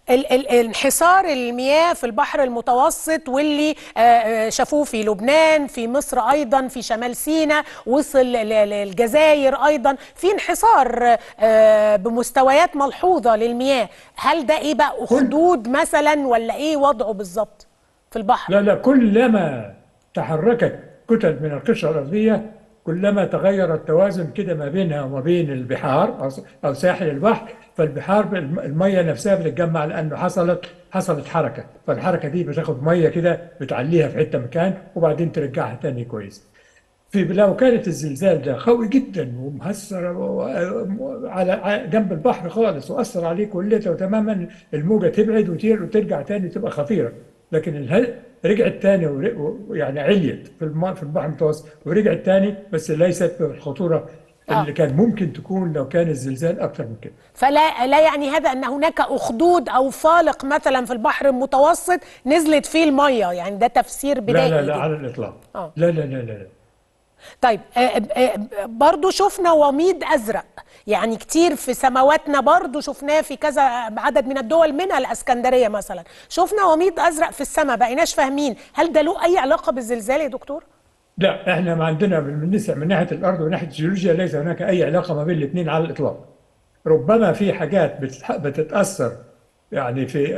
ال- ال- انحسار المياه في البحر المتوسط واللي آه، آه، شافوه في لبنان في مصر ايضا في شمال سيناء وصل ل- ل- للجزائر ايضا في انحسار آه، بمستويات ملحوظه للمياه هل ده ايه بقى اخدود مثلا ولا ايه وضعه بالظبط في البحر لا لا كلما تحركت كتل من القشرة الأرضية كلما تغير التوازن كده ما بينها وما بين البحار أو- أو ساحل البحر فالبحار الم- المية نفسها بتتجمع لأنه حصلت حصلت حركة فالحركة دي بتاخد مية كده بتعليها في حتة مكان وبعدين ترجعها تاني كويس في لو كانت الزلزال ده قوي جدا ومهسر و- على ع- جنب البحر خالص واثر عليه كليته وتماما الموجه تبعد وتير وترجع تاني تبقى خطيره لكن اله- رجعت تاني ور- ويعني عليت في الم- في البحر المتوسط ورجعت تاني بس ليست بالخطوره آه. اللي كان ممكن تكون لو كان الزلزال اكتر من كده فلا لا يعني هذا ان هناك اخدود او فالق مثلا في البحر المتوسط نزلت فيه الميه يعني ده تفسير لا بدائي لا لا جدا. على الاطلاق آه. لا لا لا لا, لا. طيب آه، آه، برضو شفنا وميض أزرق يعني كتير في سماواتنا برضو شفناه في كذا عدد من الدول منها الأسكندرية مثلا شفنا وميض أزرق في السماء بقيناش فاهمين هل ده له أي علاقة بالزلزال يا دكتور؟ لا احنا ما عندنا بالنسبه من ناحيه الارض وناحيه الجيولوجيا ليس هناك اي علاقه ما بين الاثنين على الاطلاق. ربما في حاجات بتتح- بتتاثر يعني في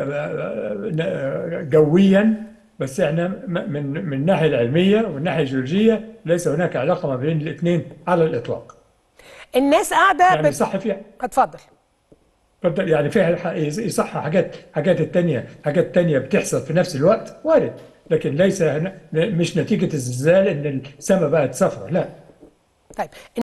جويا بس احنا م- من من الناحيه العلميه والناحيه الجيولوجيه ليس هناك علاقه ما بين الاثنين على الاطلاق. الناس قاعدة يعني بت... صح فيها اتفضل اتفضل، يعني فيها الح- يصح حاجات حاجات التانية حاجات تانية بتحصل في نفس الوقت وارد لكن ليس هن- مش نتيجه الزلزال ان السماء بقت صفراء لا طيب